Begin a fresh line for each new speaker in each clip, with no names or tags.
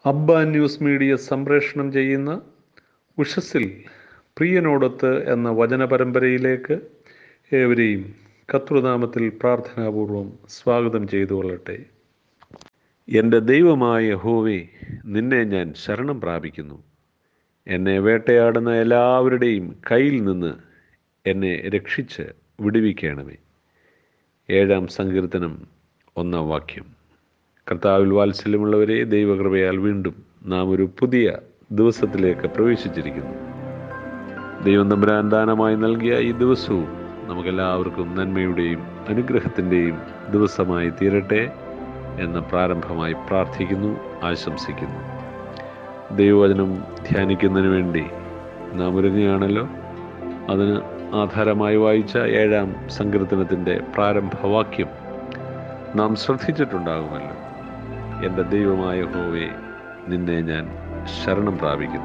അബ്ബ news media സംപ്രേഷണം ചെയ്യുന്ന ഉഷസ്സിൽ പ്രിയനോടൊത്ത് എന്ന വചന പരമ്പരയിലേക്ക് ഏവരെയും കർത്തൃനാമത്തിൽ പ്രാർത്ഥനാപൂർവം സ്വാഗതം ചെയ്തു കൊള്ളട്ടെ എൻ്റെ ദൈവമായ യഹോവേ നിന്നെ ഞാൻ ശരണം പ്രാപിക്കുന്നു എന്നെ വേട്ടയാടുന്ന എല്ലാവരുടെയും കയ്യിൽ നിന്ന് എന്നെ രക്ഷിച്ച് വിടുവിക്കണമേ ഏഴാം സങ്കീർത്തനം ഒന്നാം വാക്യം കർത്താവിൽ വാത്സല്യമുള്ളവരെ ദൈവകൃപയാൽ വീണ്ടും നാം ഒരു പുതിയ ദിവസത്തിലേക്ക് പ്രവേശിച്ചിരിക്കുന്നു ദൈവം തമ്പുരാൻ ദാനമായി നൽകിയ ഈ ദിവസവും നമുക്കെല്ലാവർക്കും നന്മയുടെയും അനുഗ്രഹത്തിൻ്റെയും ദിവസമായി തീരട്ടെ എന്ന് പ്രാരംഭമായി പ്രാർത്ഥിക്കുന്നു ആശംസിക്കുന്നു ദൈവവചനം ധ്യാനിക്കുന്നതിന് വേണ്ടി നാം ഒരുങ്ങുകയാണല്ലോ അതിന് ആധാരമായി വായിച്ച ഏഴാം സങ്കീർത്തനത്തിൻ്റെ പ്രാരംഭവാക്യം നാം ശ്രദ്ധിച്ചിട്ടുണ്ടാകുമല്ലോ എൻ്റെ ദൈവമായ ഹോവേ നിന്നെ ഞാൻ ശരണം പ്രാപിക്കുന്നു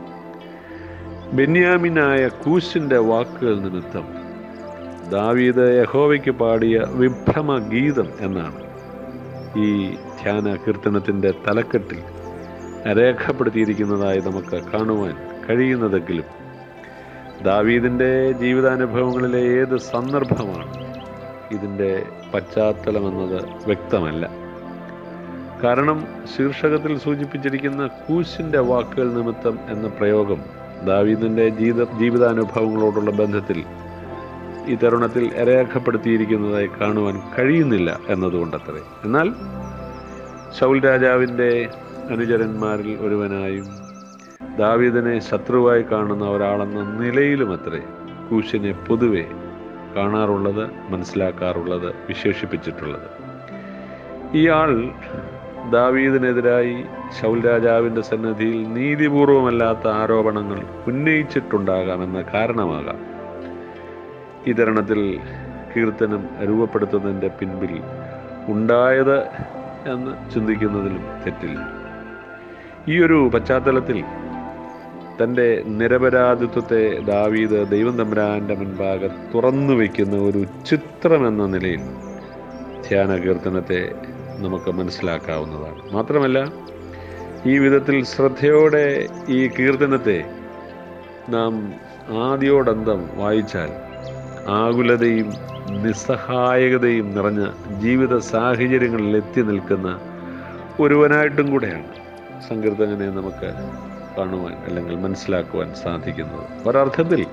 ബെന്യാമിനായ കൂശിൻ്റെ വാക്കുകൾ നിമിത്തം ദാവീദ് യഹോവയ്ക്ക് പാടിയ വിഭ്രമ ഗീതം എന്നാണ് ഈ ധ്യാന കീർത്തനത്തിൻ്റെ തലക്കെട്ടിൽ രേഖപ്പെടുത്തിയിരിക്കുന്നതായി നമുക്ക് കാണുവാൻ കഴിയുന്നതെങ്കിലും ദാവീദിൻ്റെ ജീവിതാനുഭവങ്ങളിലെ ഏത് സന്ദർഭമാണ് ഇതിൻ്റെ പശ്ചാത്തലമെന്നത് വ്യക്തമല്ല കാരണം ശീർഷകത്തിൽ സൂചിപ്പിച്ചിരിക്കുന്ന കൂശിൻ്റെ വാക്കുകൾ നിമിത്തം എന്ന പ്രയോഗം ദാവീദിൻ്റെ ജീവിത ജീവിതാനുഭവങ്ങളോടുള്ള ബന്ധത്തിൽ ഈ തരുണത്തിൽ രേഖപ്പെടുത്തിയിരിക്കുന്നതായി കാണുവാൻ കഴിയുന്നില്ല എന്നതുകൊണ്ടത്രേ എന്നാൽ ശൗൽ രാജാവിൻ്റെ അനുചരന്മാരിൽ ഒരുവനായും ദാവീദിനെ ശത്രുവായി കാണുന്ന ഒരാളെന്ന നിലയിലും അത്രേ കൂശിനെ പൊതുവെ കാണാറുള്ളത് മനസ്സിലാക്കാറുള്ളത് വിശേഷിപ്പിച്ചിട്ടുള്ളത് ഇയാൾ ദാവീദിനെതിരായി ശൗൽ രാജാവിൻ്റെ സന്നദ്ധിയിൽ നീതിപൂർവമല്ലാത്ത ആരോപണങ്ങൾ ഉന്നയിച്ചിട്ടുണ്ടാകാമെന്ന കാരണമാകാം ഈ തരുണത്തിൽ കീർത്തനം രൂപപ്പെടുത്തുന്നതിൻ്റെ പിൻപിൽ ഉണ്ടായത് എന്ന് ചിന്തിക്കുന്നതിലും തെറ്റില്ല ഈ ഒരു പശ്ചാത്തലത്തിൽ തൻ്റെ നിരപരാധിത്വത്തെ ദാവീദ് ദൈവം തമ്പുരാൻ്റെ മുൻപാകെ തുറന്നു വയ്ക്കുന്ന ഒരു ചിത്രം എന്ന നിലയിൽ ധ്യാന കീർത്തനത്തെ നമുക്ക് മനസ്സിലാക്കാവുന്നതാണ് മാത്രമല്ല ഈ വിധത്തിൽ ശ്രദ്ധയോടെ ഈ കീർത്തനത്തെ നാം ആദ്യോടന്തം വായിച്ചാൽ ആകുലതയും നിസ്സഹായകതയും നിറഞ്ഞ ജീവിത സാഹചര്യങ്ങളിൽ എത്തി നിൽക്കുന്ന ഒരുവനായിട്ടും കൂടെയാണ് സങ്കീർത്തകനെ നമുക്ക് കാണുവാൻ അല്ലെങ്കിൽ മനസ്സിലാക്കുവാൻ സാധിക്കുന്നത് ഒരർത്ഥത്തിൽ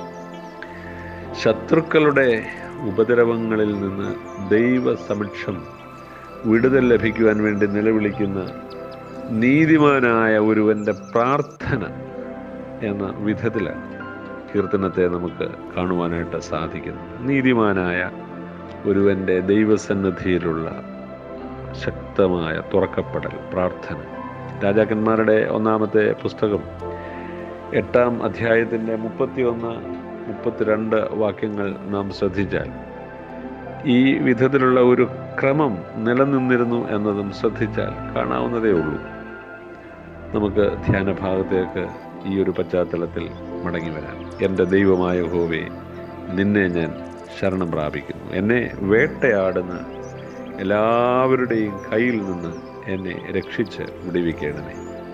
ശത്രുക്കളുടെ ഉപദ്രവങ്ങളിൽ നിന്ന് ദൈവസമക്ഷം വിടുതൽ ലഭിക്കുവാൻ വേണ്ടി നിലവിളിക്കുന്ന നീതിമാനായ ഒരുവൻ്റെ പ്രാർത്ഥന എന്ന വിധത്തിലാണ് കീർത്തനത്തെ നമുക്ക് കാണുവാനായിട്ട് സാധിക്കുന്നത് നീതിമാനായ ഒരുവൻ്റെ ദൈവസന്നിധിയിലുള്ള ശക്തമായ തുറക്കപ്പെടൽ പ്രാർത്ഥന രാജാക്കന്മാരുടെ ഒന്നാമത്തെ പുസ്തകം എട്ടാം അധ്യായത്തിൻ്റെ മുപ്പത്തിയൊന്ന് മുപ്പത്തിരണ്ട് വാക്യങ്ങൾ നാം ശ്രദ്ധിച്ചാൽ ഈ വിധത്തിലുള്ള ഒരു ക്രമം നിലനിന്നിരുന്നു എന്നതും ശ്രദ്ധിച്ചാൽ കാണാവുന്നതേ ഉള്ളൂ നമുക്ക് ധ്യാനഭാഗത്തേക്ക് ഈ ഒരു പശ്ചാത്തലത്തിൽ മടങ്ങി വരാം എൻ്റെ ദൈവമായ ഹോവേ നിന്നെ ഞാൻ ശരണം പ്രാപിക്കുന്നു എന്നെ വേട്ടയാടുന്ന എല്ലാവരുടെയും കയ്യിൽ നിന്ന് എന്നെ രക്ഷിച്ച് വിടുവിക്കണമേ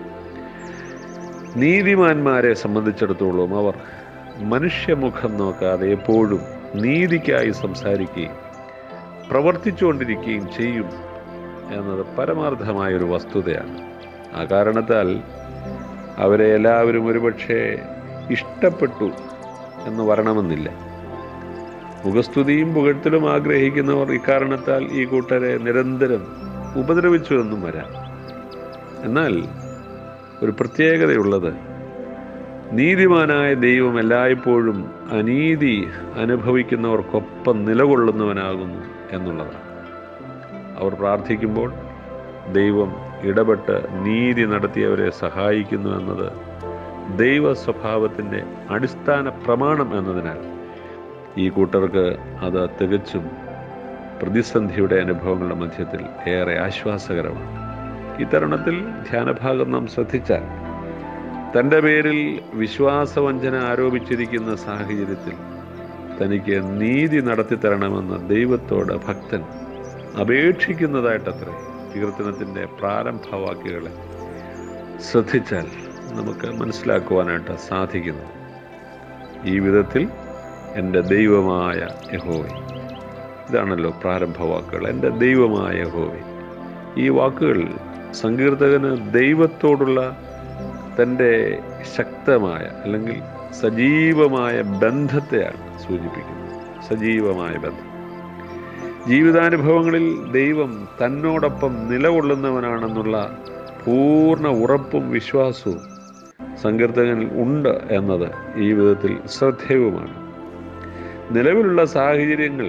നീതിമാന്മാരെ സംബന്ധിച്ചിടത്തോളം അവർ മനുഷ്യമുഖം നോക്കാതെ എപ്പോഴും നീതിക്കായി സംസാരിക്കുകയും പ്രവർത്തിച്ചുകൊണ്ടിരിക്കുകയും ചെയ്യും എന്നത് പരമാർത്ഥമായൊരു വസ്തുതയാണ് ആ കാരണത്താൽ അവരെ എല്ലാവരും ഒരുപക്ഷെ ഇഷ്ടപ്പെട്ടു എന്ന് വരണമെന്നില്ല മുഖസ്തുതിയും പുകഴ്ത്തലും ആഗ്രഹിക്കുന്നവർ ഇക്കാരണത്താൽ ഈ കൂട്ടരെ നിരന്തരം ഉപദ്രവിച്ചു എന്നും വരാം എന്നാൽ ഒരു പ്രത്യേകതയുള്ളത് നീതിമാനായ ദൈവം എല്ലായ്പ്പോഴും അനീതി അനുഭവിക്കുന്നവർക്കൊപ്പം നിലകൊള്ളുന്നവനാകുന്നു എന്നുള്ളതാണ് അവർ പ്രാർത്ഥിക്കുമ്പോൾ ദൈവം ഇടപെട്ട് നീതി നടത്തിയവരെ സഹായിക്കുന്നു എന്നത് ദൈവ സ്വഭാവത്തിൻ്റെ അടിസ്ഥാന പ്രമാണം എന്നതിനാൽ ഈ കൂട്ടർക്ക് അത് തികച്ചും പ്രതിസന്ധിയുടെ അനുഭവങ്ങളുടെ മധ്യത്തിൽ ഏറെ ആശ്വാസകരമാണ് ഈ തരുണത്തിൽ ധ്യാനഭാഗം നാം ശ്രദ്ധിച്ചാൽ തൻ്റെ പേരിൽ വിശ്വാസവഞ്ചന ആരോപിച്ചിരിക്കുന്ന സാഹചര്യത്തിൽ തനിക്ക് നീതി നടത്തി തരണമെന്ന് ദൈവത്തോട് ഭക്തൻ അപേക്ഷിക്കുന്നതായിട്ടത്രേ കീർത്തനത്തിൻ്റെ പ്രാരംഭവാക്യങ്ങളെ ശ്രദ്ധിച്ചാൽ നമുക്ക് മനസ്സിലാക്കുവാനായിട്ട് സാധിക്കുന്നു ഈ വിധത്തിൽ എൻ്റെ ദൈവമായ യഹോവ ഇതാണല്ലോ പ്രാരംഭ വാക്കുകൾ എൻ്റെ ദൈവമായ യഹോവ ഈ വാക്കുകൾ സങ്കീർത്തകന് ദൈവത്തോടുള്ള തൻ്റെ ശക്തമായ അല്ലെങ്കിൽ സജീവമായ ബന്ധത്തെയാണ് സൂചിപ്പിക്കുന്നത് സജീവമായ ബന്ധം ജീവിതാനുഭവങ്ങളിൽ ദൈവം തന്നോടൊപ്പം നിലകൊള്ളുന്നവനാണെന്നുള്ള പൂർണ്ണ ഉറപ്പും വിശ്വാസവും സങ്കീർത്തകനിൽ ഉണ്ട് എന്നത് ഈ വിധത്തിൽ ശ്രദ്ധേയവുമാണ് നിലവിലുള്ള സാഹചര്യങ്ങൾ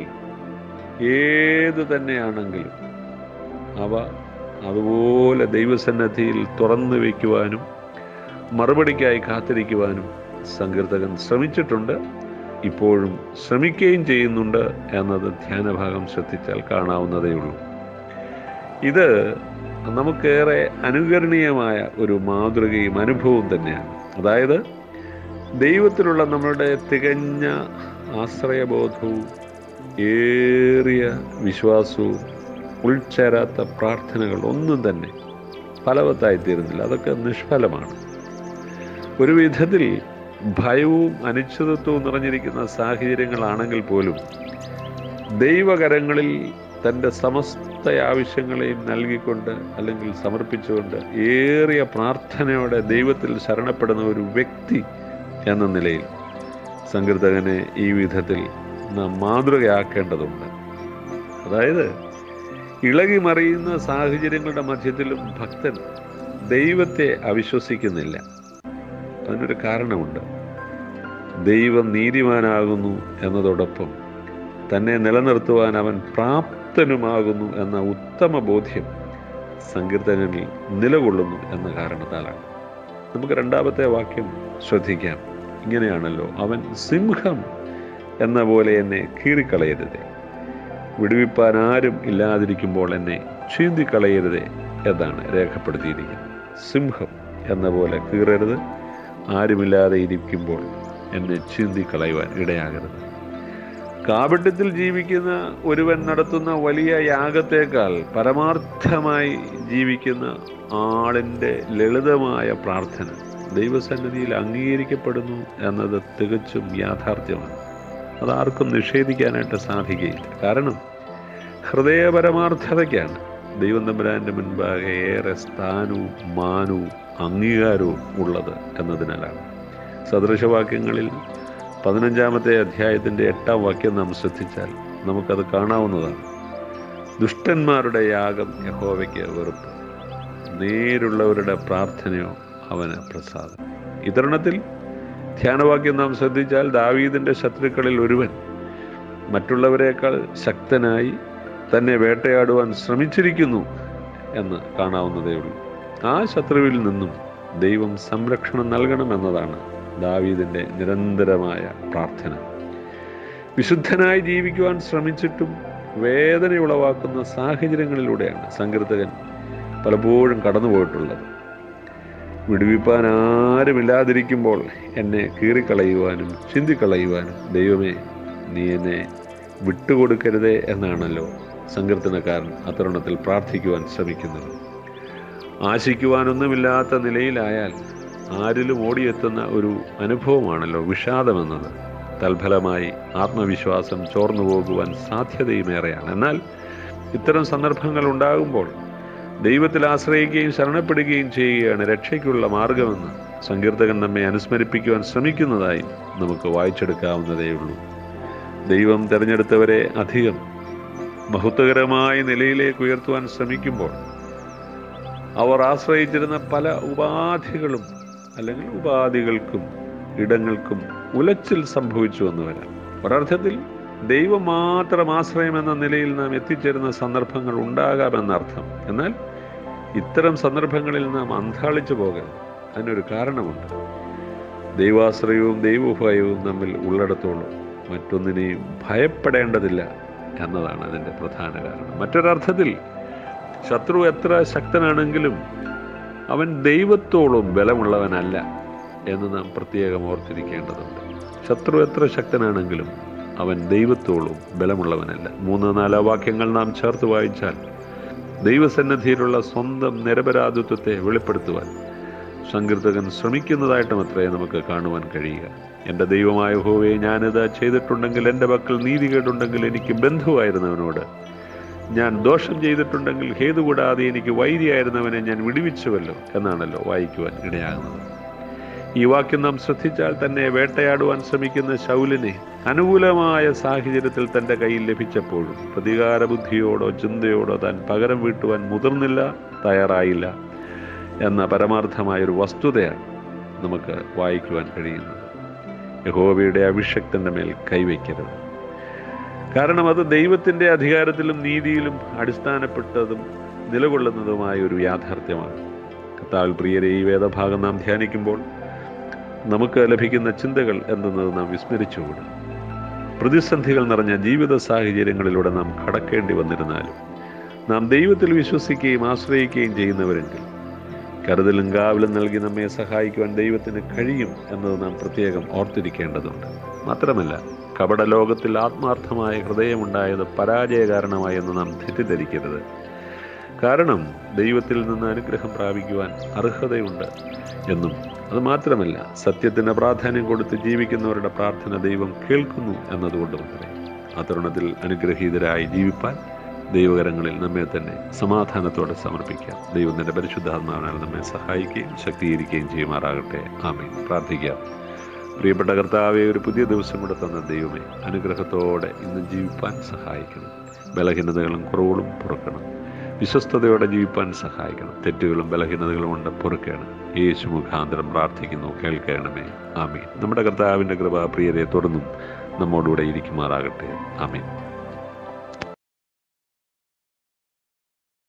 ഏത് തന്നെയാണെങ്കിലും അവ അതുപോലെ ദൈവസന്നദ്ധിയിൽ തുറന്നു വയ്ക്കുവാനും മറുപടിക്കായി കാത്തിരിക്കുവാനും സങ്കീർത്തകൻ ശ്രമിച്ചിട്ടുണ്ട് ഇപ്പോഴും ശ്രമിക്കുകയും ചെയ്യുന്നുണ്ട് എന്നത് ധ്യാനഭാഗം ശ്രദ്ധിച്ചാൽ കാണാവുന്നതേയുള്ളൂ ഇത് നമുക്കേറെ അനുകരണീയമായ ഒരു മാതൃകയും അനുഭവവും തന്നെയാണ് അതായത് ദൈവത്തിലുള്ള നമ്മളുടെ തികഞ്ഞ ആശ്രയബോധവും ഏറിയ വിശ്വാസവും ഉൾച്ചേരാത്ത പ്രാർത്ഥനകൾ ഒന്നും തന്നെ ഫലവത്തായി തീരുന്നില്ല അതൊക്കെ നിഷ്ഫലമാണ് ഒരു വിധത്തിൽ ഭയവും അനിശ്ചിതത്വവും നിറഞ്ഞിരിക്കുന്ന സാഹചര്യങ്ങളാണെങ്കിൽ പോലും ദൈവകരങ്ങളിൽ തൻ്റെ സമസ്ത ആവശ്യങ്ങളെയും നൽകിക്കൊണ്ട് അല്ലെങ്കിൽ സമർപ്പിച്ചുകൊണ്ട് ഏറിയ പ്രാർത്ഥനയോടെ ദൈവത്തിൽ ശരണപ്പെടുന്ന ഒരു വ്യക്തി എന്ന നിലയിൽ സങ്കീർത്തകനെ ഈ വിധത്തിൽ നാം മാതൃകയാക്കേണ്ടതുണ്ട് അതായത് ഇളകി മറിയുന്ന സാഹചര്യങ്ങളുടെ മധ്യത്തിലും ഭക്തൻ ദൈവത്തെ അവിശ്വസിക്കുന്നില്ല അതിനൊരു കാരണമുണ്ട് ദൈവം നീതിമാനാകുന്നു എന്നതോടൊപ്പം തന്നെ നിലനിർത്തുവാൻ അവൻ പ്രാപ്തനുമാകുന്നു എന്ന ഉത്തമ ബോധ്യം സങ്കീർത്തനങ്ങളിൽ നിലകൊള്ളുന്നു എന്ന കാരണത്താലാണ് നമുക്ക് രണ്ടാമത്തെ വാക്യം ശ്രദ്ധിക്കാം ഇങ്ങനെയാണല്ലോ അവൻ സിംഹം എന്ന പോലെ എന്നെ കീറിക്കളയരുതേ വിടുവിപ്പാൻ ആരും ഇല്ലാതിരിക്കുമ്പോൾ എന്നെ ചീന്തിക്കളയരുതേ എന്നാണ് രേഖപ്പെടുത്തിയിരിക്കുന്നത് സിംഹം എന്ന പോലെ കീറരുത് ആരുമില്ലാതെ ഇരിക്കുമ്പോൾ എന്നെ ചീന്തിക്കളയുവാൻ ഇടയാകരുത് കാപട്യത്തിൽ ജീവിക്കുന്ന ഒരുവൻ നടത്തുന്ന വലിയ യാഗത്തേക്കാൾ പരമാർത്ഥമായി ജീവിക്കുന്ന ആളിൻ്റെ ലളിതമായ പ്രാർത്ഥന ദൈവസന്നിധിയിൽ അംഗീകരിക്കപ്പെടുന്നു എന്നത് തികച്ചും യാഥാർത്ഥ്യമാണ് അതാർക്കും നിഷേധിക്കാനായിട്ട് സാധിക്കുകയില്ല കാരണം ഹൃദയപരമാർത്ഥതയ്ക്കാണ് ദൈവം തമ്പുരാൻ്റെ മുൻപാകെ ഏറെ സ്ഥാനവും മാനവും അംഗീകാരവും ഉള്ളത് എന്നതിനാലാണ് സദൃശവാക്യങ്ങളിൽ പതിനഞ്ചാമത്തെ അധ്യായത്തിൻ്റെ എട്ടാം വാക്യം നാം ശ്രദ്ധിച്ചാൽ നമുക്കത് കാണാവുന്നതാണ് ദുഷ്ടന്മാരുടെ യാഗം യഹോവയ്ക്ക് വെറുപ്പ് നേരുള്ളവരുടെ പ്രാർത്ഥനയോ അവന് പ്രസാദം ഇത്തരുണത്തിൽ ധ്യാനവാക്യം നാം ശ്രദ്ധിച്ചാൽ ദാവീദിൻ്റെ ശത്രുക്കളിൽ ഒരുവൻ മറ്റുള്ളവരെക്കാൾ ശക്തനായി തന്നെ വേട്ടയാടുവാൻ ശ്രമിച്ചിരിക്കുന്നു എന്ന് കാണാവുന്നതേയുള്ളൂ ആ ശത്രുവിൽ നിന്നും ദൈവം സംരക്ഷണം നൽകണമെന്നതാണ് ദാവീദിൻ്റെ നിരന്തരമായ പ്രാർത്ഥന വിശുദ്ധനായി ജീവിക്കുവാൻ ശ്രമിച്ചിട്ടും വേദന ഉളവാക്കുന്ന സാഹചര്യങ്ങളിലൂടെയാണ് സങ്കീർത്തകൻ പലപ്പോഴും കടന്നുപോയിട്ടുള്ളത് വിടുവിപ്പാൻ ആരുമില്ലാതിരിക്കുമ്പോൾ എന്നെ കീറിക്കളയുവാനും ചിന്തിക്കളയുവാനും ദൈവമേ നീ എന്നെ വിട്ടുകൊടുക്കരുതേ എന്നാണല്ലോ സങ്കീർത്തനക്കാരൻ അത്തരുണത്തിൽ പ്രാർത്ഥിക്കുവാൻ ശ്രമിക്കുന്നത് ആശിക്കുവാനൊന്നുമില്ലാത്ത നിലയിലായാൽ ആരിലും ഓടിയെത്തുന്ന ഒരു അനുഭവമാണല്ലോ വിഷാദമെന്നത് തൽഫലമായി ആത്മവിശ്വാസം ചോർന്നു പോകുവാൻ സാധ്യതയുമേറെയാണ് എന്നാൽ ഇത്തരം സന്ദർഭങ്ങൾ ഉണ്ടാകുമ്പോൾ ദൈവത്തിൽ ആശ്രയിക്കുകയും ശരണപ്പെടുകയും ചെയ്യുകയാണ് രക്ഷയ്ക്കുള്ള മാർഗമെന്ന് സങ്കീർത്തകൻ നമ്മെ അനുസ്മരിപ്പിക്കുവാൻ ശ്രമിക്കുന്നതായി നമുക്ക് വായിച്ചെടുക്കാവുന്നതേയുള്ളൂ ദൈവം തിരഞ്ഞെടുത്തവരെ അധികം മഹത്വകരമായ നിലയിലേക്ക് ഉയർത്തുവാൻ ശ്രമിക്കുമ്പോൾ അവർ ആശ്രയിച്ചിരുന്ന പല ഉപാധികളും അല്ലെങ്കിൽ ഉപാധികൾക്കും ഇടങ്ങൾക്കും ഉലച്ചിൽ സംഭവിച്ചു എന്ന് വരാം ഒരർത്ഥത്തിൽ ദൈവം മാത്രം ആശ്രയം എന്ന നിലയിൽ നാം എത്തിച്ചേരുന്ന സന്ദർഭങ്ങൾ ഉണ്ടാകാമെന്നർത്ഥം എന്നാൽ ഇത്തരം സന്ദർഭങ്ങളിൽ നാം അന്താളിച്ചു പോകരുത് അതിനൊരു കാരണമുണ്ട് ദൈവാശ്രയവും ദൈവഭയവും നമ്മിൽ ഉള്ളിടത്തോളം മറ്റൊന്നിനെയും ഭയപ്പെടേണ്ടതില്ല എന്നതാണ് അതിൻ്റെ പ്രധാന കാരണം മറ്റൊരർത്ഥത്തിൽ ശത്രു എത്ര ശക്തനാണെങ്കിലും അവൻ ദൈവത്തോളം ബലമുള്ളവനല്ല എന്ന് നാം പ്രത്യേകം ഓർത്തിരിക്കേണ്ടതുണ്ട് ശത്രു എത്ര ശക്തനാണെങ്കിലും അവൻ ദൈവത്തോളം ബലമുള്ളവനല്ല മൂന്ന് നാല് വാക്യങ്ങൾ നാം ചേർത്ത് വായിച്ചാൽ ദൈവസന്നിധിയിലുള്ള സ്വന്തം നിരപരാധിത്വത്തെ വെളിപ്പെടുത്തുവാൻ സങ്കീർത്തകൻ ശ്രമിക്കുന്നതായിട്ടും അത്രേ നമുക്ക് കാണുവാൻ കഴിയുക എൻ്റെ ദൈവമായ ഹോവയെ ഞാനിത് ചെയ്തിട്ടുണ്ടെങ്കിൽ എൻ്റെ പക്കൽ നീതികേടുണ്ടെങ്കിൽ എനിക്ക് ബന്ധുവായിരുന്നവനോട് ഞാൻ ദോഷം ചെയ്തിട്ടുണ്ടെങ്കിൽ ഹേതു കൂടാതെ എനിക്ക് വൈരിയായിരുന്നവനെ ഞാൻ വിടുവിച്ചുവല്ലോ എന്നാണല്ലോ വായിക്കുവാൻ ഇടയാകുന്നത് ഈ വാക്യം നാം ശ്രദ്ധിച്ചാൽ തന്നെ വേട്ടയാടുവാൻ ശ്രമിക്കുന്ന ശൗലിനെ അനുകൂലമായ സാഹചര്യത്തിൽ തൻ്റെ കയ്യിൽ ലഭിച്ചപ്പോഴും പ്രതികാര ബുദ്ധിയോടോ ചിന്തയോടോ താൻ പകരം വീട്ടുവാൻ മുതിർന്നില്ല തയ്യാറായില്ല എന്ന പരമാർത്ഥമായ ഒരു വസ്തുതയാണ് നമുക്ക് വായിക്കുവാൻ കഴിയുന്നത് യഹോവയുടെ അഭിഷക്തന്റെ മേൽ കൈവയ്ക്കരുത് കാരണം അത് ദൈവത്തിൻ്റെ അധികാരത്തിലും നീതിയിലും അടിസ്ഥാനപ്പെട്ടതും നിലകൊള്ളുന്നതുമായ ഒരു യാഥാർത്ഥ്യമാണ് കർത്താവിൽ പ്രിയരെ ഈ വേദഭാഗം നാം ധ്യാനിക്കുമ്പോൾ നമുക്ക് ലഭിക്കുന്ന ചിന്തകൾ എന്തെന്നത് നാം വിസ്മരിച്ചുകൂടാ പ്രതിസന്ധികൾ നിറഞ്ഞ ജീവിത സാഹചര്യങ്ങളിലൂടെ നാം കടക്കേണ്ടി വന്നിരുന്നാലും നാം ദൈവത്തിൽ വിശ്വസിക്കുകയും ആശ്രയിക്കുകയും ചെയ്യുന്നവരെങ്കിൽ കരുതലും കാവലും നൽകി നമ്മെ സഹായിക്കുവാൻ ദൈവത്തിന് കഴിയും എന്നത് നാം പ്രത്യേകം ഓർത്തിരിക്കേണ്ടതുണ്ട് മാത്രമല്ല കപട ലോകത്തിൽ ആത്മാർത്ഥമായ ഹൃദയമുണ്ടായത് പരാജയ കാരണമായി എന്ന് നാം തെറ്റിദ്ധരിക്കരുത് കാരണം ദൈവത്തിൽ നിന്ന് അനുഗ്രഹം പ്രാപിക്കുവാൻ അർഹതയുണ്ട് എന്നും അത് മാത്രമല്ല സത്യത്തിന് പ്രാധാന്യം കൊടുത്ത് ജീവിക്കുന്നവരുടെ പ്രാർത്ഥന ദൈവം കേൾക്കുന്നു എന്നതുകൊണ്ട് മാത്രമേ ആ തരുണത്തിൽ അനുഗ്രഹീതരായി ജീവിപ്പാൻ ദൈവകരങ്ങളിൽ നമ്മെ തന്നെ സമാധാനത്തോടെ സമർപ്പിക്കാം ദൈവം തന്റെ പരിശുദ്ധാത്മാവിനാൽ നമ്മെ സഹായിക്കുകയും ശക്തീകരിക്കുകയും ചെയ്യുമാറാകട്ടെ ആമേ പ്രാർത്ഥിക്കാം പ്രിയപ്പെട്ട കർത്താവെ ഒരു പുതിയ ദിവസം കൂടെ തന്ന ദൈവമേ അനുഗ്രഹത്തോടെ ഇന്ന് ജീവിപ്പാൻ സഹായിക്കണം ബലഹീനതകളും കുറവുകളും പുറക്കണം വിശ്വസ്തയോടെ ജീവിപ്പാൻ സഹായിക്കണം തെറ്റുകളും ബലഹീനതകളും കൊണ്ട് പൊറുക്കണം യേശു മുഖാന്തരം പ്രാർത്ഥിക്കുന്നു കേൾക്കണമേ ആമീൻ നമ്മുടെ കർത്താവിൻ്റെ കൃപ പ്രിയരെ തുടർന്നും നമ്മോടുകൂടെ ഇരിക്കുമാറാകട്ടെ ആമീൻ